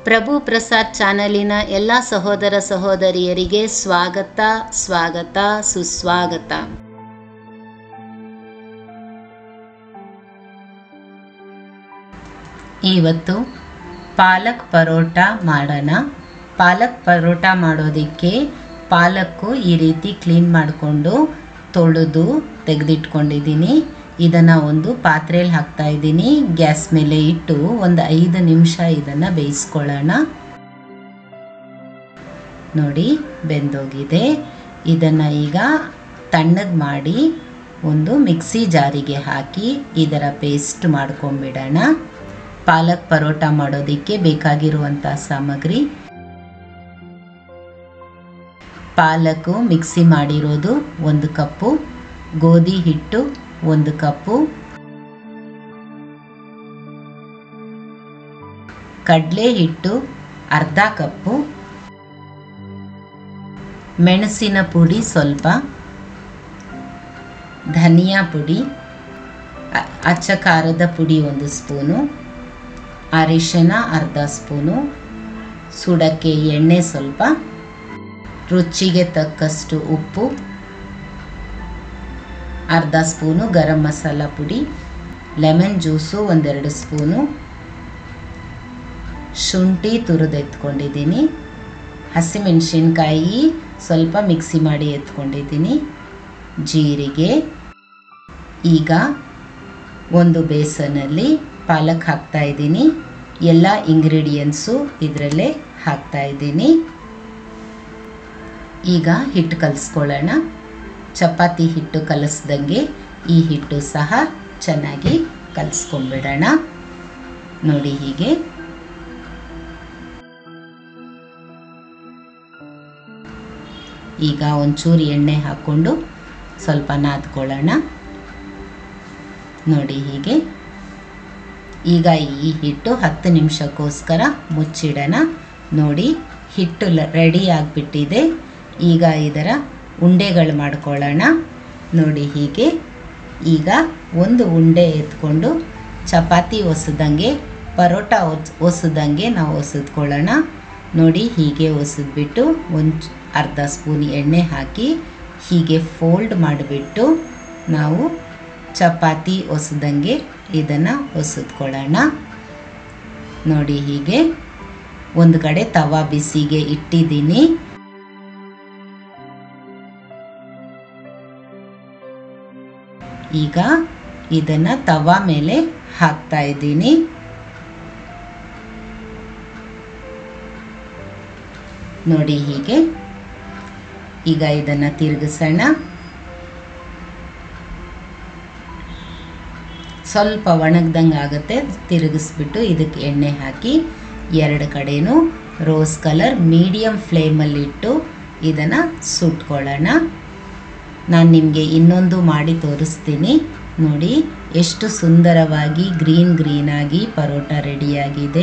ಪ್ರಭು ಪ್ರಸಾದ್ ಚಾನಲಿನ ಎಲ್ಲ ಸಹೋದರ ಸಹೋದರಿಯರಿಗೆ ಸ್ವಾಗತ ಸ್ವಾಗತ ಸುಸ್ವಾಗತ ಇವತ್ತು ಪಾಲಕ್ ಪರೋಟ ಮಾಡೋಣ ಪಾಲಕ್ ಪರೋಟ ಮಾಡೋದಕ್ಕೆ ಪಾಲಕ್ಕು ಈ ರೀತಿ ಕ್ಲೀನ್ ಮಾಡಿಕೊಂಡು ತೊಳೆದು ತೆಗೆದಿಟ್ಕೊಂಡಿದ್ದೀನಿ ಇದನ್ನು ಒಂದು ಪಾತ್ರೆಯಲ್ಲಿ ಹಾಕ್ತಾ ಇದ್ದೀನಿ ಗ್ಯಾಸ್ ಮೇಲೆ ಇಟ್ಟು ಒಂದು ಐದು ನಿಮಿಷ ಇದನ್ನು ಬೇಯಿಸ್ಕೊಳ್ಳೋಣ ನೋಡಿ ಬೆಂದೋಗಿದೆ ಇದನ್ನು ಈಗ ತಣ್ಣಗೆ ಮಾಡಿ ಒಂದು ಮಿಕ್ಸಿ ಜಾರಿಗೆ ಹಾಕಿ ಇದರ ಪೇಸ್ಟ್ ಮಾಡ್ಕೊಂಬಿಡೋಣ ಪಾಲಕ್ ಪರೋಟ ಮಾಡೋದಕ್ಕೆ ಬೇಕಾಗಿರುವಂಥ ಸಾಮಗ್ರಿ ಪಾಲಕು ಮಿಕ್ಸಿ ಮಾಡಿರೋದು ಒಂದು ಕಪ್ಪು ಗೋಧಿ ಹಿಟ್ಟು ಒಂದು ಕಪ್ಪು ಕಡಲೆ ಹಿಟ್ಟು ಅರ್ಧ ಕಪ್ಪು ಮೆಣಸಿನ ಪುಡಿ ಸ್ವಲ್ಪ ಧನಿಯಾ ಪುಡಿ ಅ- ಅಚ್ಚ ಖಾರದ ಪುಡಿ ಒಂದು ಸ್ಪೂನು ಅರಿಶಿನ ಅರ್ಧ ಸ್ಪೂನು ಸುಡಕ್ಕೆ ಎಣ್ಣೆ ಸ್ವಲ್ಪ ರುಚಿಗೆ ತಕ್ಕಷ್ಟು ಉಪ್ಪು ಅರ್ಧ ಸ್ಪೂನು ಗರಂ ಮಸಾಲ ಪುಡಿ ಲೆಮನ್ ಜ್ಯೂಸು ಒಂದೆರಡು ಸ್ಪೂನು ಶುಂಠಿ ತುರಿದು ಎತ್ಕೊಂಡಿದ್ದೀನಿ ಹಸಿಮೆಣಸಿನ್ಕಾಯಿ ಸ್ವಲ್ಪ ಮಿಕ್ಸಿ ಮಾಡಿ ಎತ್ಕೊಂಡಿದ್ದೀನಿ ಜೀರಿಗೆ ಈಗ ಒಂದು ಬೇಸನಲ್ಲಿ ಪಾಲಕ್ ಹಾಕ್ತಾ ಇದ್ದೀನಿ ಎಲ್ಲ ಇಂಗ್ರೀಡಿಯೆಂಟ್ಸು ಇದರಲ್ಲೇ ಹಾಕ್ತಾ ಇದ್ದೀನಿ ಈಗ ಹಿಟ್ಟು ಕಲಿಸ್ಕೊಳ್ಳೋಣ ಚಪಾತಿ ಹಿಟ್ಟು ಕಲಿಸ್ದಂಗೆ ಈ ಹಿಟ್ಟು ಸಹ ಚೆನ್ನಾಗಿ ಕಲಿಸ್ಕೊಂಬಿಡೋಣ ನೋಡಿ ಹೀಗೆ ಈಗ ಒಂಚೂರು ಎಣ್ಣೆ ಹಾಕ್ಕೊಂಡು ಸ್ವಲ್ಪ ನಾದ್ಕೊಳ್ಳೋಣ ನೋಡಿ ಹೀಗೆ ಈಗ ಈ ಹಿಟ್ಟು ಹತ್ತು ನಿಮಿಷಕ್ಕೋಸ್ಕರ ಮುಚ್ಚಿಡೋಣ ನೋಡಿ ಹಿಟ್ಟು ರೆಡಿ ಆಗಿಬಿಟ್ಟಿದೆ ಈಗ ಇದರ ಉಂಡೆಗಳು ಮಾಡ್ಕೊಳ್ಳೋಣ ನೋಡಿ ಹೀಗೆ ಈಗ ಒಂದು ಉಂಡೆ ಎತ್ಕೊಂಡು ಚಪಾತಿ ಒಸದಂಗೆ ಪರೋಟ ಒಸ್ ಒಸದಂಗೆ ನಾವು ಒಸದ್ಕೊಳ್ಳೋಣ ನೋಡಿ ಹೀಗೆ ಒಸದ್ಬಿಟ್ಟು ಒಂದು ಅರ್ಧ ಸ್ಪೂನ್ ಎಣ್ಣೆ ಹಾಕಿ ಹೀಗೆ ಫೋಲ್ಡ್ ಮಾಡಿಬಿಟ್ಟು ನಾವು ಚಪಾತಿ ಒಸದಂಗೆ ಇದನ್ನು ಒಸದ್ಕೊಳ್ಳೋಣ ನೋಡಿ ಹೀಗೆ ಒಂದು ಕಡೆ ತವಾ ಬಿಸಿಗೆ ಇಟ್ಟಿದ್ದೀನಿ ಈಗ ಇದನ್ನು ತವಾ ಮೇಲೆ ಹಾಕ್ತಾ ಇದ್ದೀನಿ ನೋಡಿ ಹೀಗೆ ಈಗ ಇದನ್ನು ತಿರುಗಿಸೋಣ ಸ್ವಲ್ಪ ಒಣಗ್ದಂಗೆ ಆಗುತ್ತೆ ತಿರುಗಿಸ್ಬಿಟ್ಟು ಇದಕ್ಕೆ ಎಣ್ಣೆ ಹಾಕಿ ಎರಡು ಕಡೆನೂ ರೋಸ್ ಕಲರ್ ಮೀಡಿಯಮ್ ಫ್ಲೇಮಲ್ಲಿಟ್ಟು ಇದನ್ನು ಸುಟ್ಕೊಳ್ಳೋಣ ನಾನು ನಿಮಗೆ ಇನ್ನೊಂದು ಮಾಡಿ ತೋರಿಸ್ತೀನಿ ನೋಡಿ ಎಷ್ಟು ಸುಂದರವಾಗಿ ಗ್ರೀನ್ ಗ್ರೀನಾಗಿ ಪರೋಟ ರೆಡಿಯಾಗಿದೆ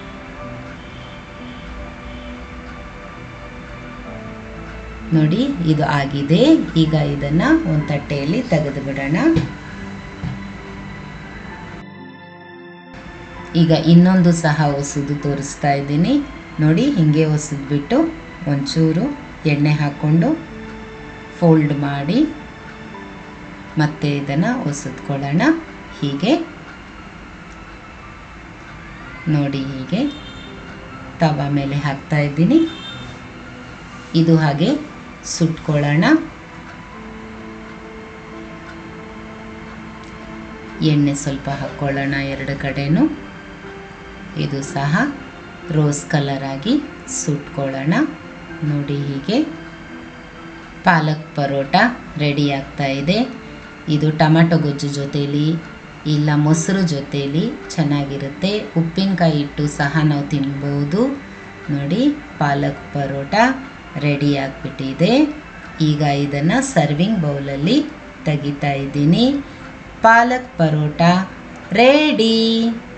ನೋಡಿ ಇದು ಆಗಿದೆ ಈಗ ಇದನ್ನು ಒಂದು ತಟ್ಟೆಯಲ್ಲಿ ತೆಗೆದು ಬಿಡೋಣ ಈಗ ಇನ್ನೊಂದು ಸಹ ಹೊಸದು ತೋರಿಸ್ತಾ ಇದ್ದೀನಿ ನೋಡಿ ಹಿಂಗೆ ಹೊಸದ್ಬಿಟ್ಟು ಒಂಚೂರು ಎಣ್ಣೆ ಹಾಕ್ಕೊಂಡು ಫೋಲ್ಡ್ ಮಾಡಿ ಮತ್ತೆ ಇದನ್ನು ಹೊಸದ್ಕೊಳ್ಳೋಣ ಹೀಗೆ ನೋಡಿ ಹೀಗೆ ತವಾ ಮೇಲೆ ಹಾಕ್ತಾ ಇದ್ದೀನಿ ಇದು ಹಾಗೆ ಸುಟ್ಕೊಳ್ಳೋಣ ಎಣ್ಣೆ ಸ್ವಲ್ಪ ಹಾಕ್ಕೊಳ್ಳೋಣ ಎರಡು ಕಡೆನೂ ಇದು ಸಹ ರೋಸ್ ಕಲರ್ ಆಗಿ ಸುಟ್ಕೊಳ್ಳೋಣ ನೋಡಿ ಹೀಗೆ ಪಾಲಕ್ ಪರೋಟ ರೆಡಿ ಆಗ್ತಾ ಇದೆ ಇದು ಟೊಮೆಟೊ ಗೊಜ್ಜು ಜೊತೇಲಿ ಇಲ್ಲ ಮೊಸರು ಜೊತೇಲಿ ಚೆನ್ನಾಗಿರುತ್ತೆ ಉಪ್ಪಿನಕಾಯಿ ಇಟ್ಟು ಸಹ ನಾವು ತಿನ್ಬೋದು ನೋಡಿ ಪಾಲಕ್ ಪರೋಟ ರೆಡಿ ಆಗಿಬಿಟ್ಟಿದೆ ಈಗ ಇದನ್ನು ಸರ್ವಿಂಗ್ ಬೌಲಲ್ಲಿ ತೆಗಿತಾ ಇದ್ದೀನಿ ಪಾಲಕ್ ಪರೋಟ ರೆಡಿ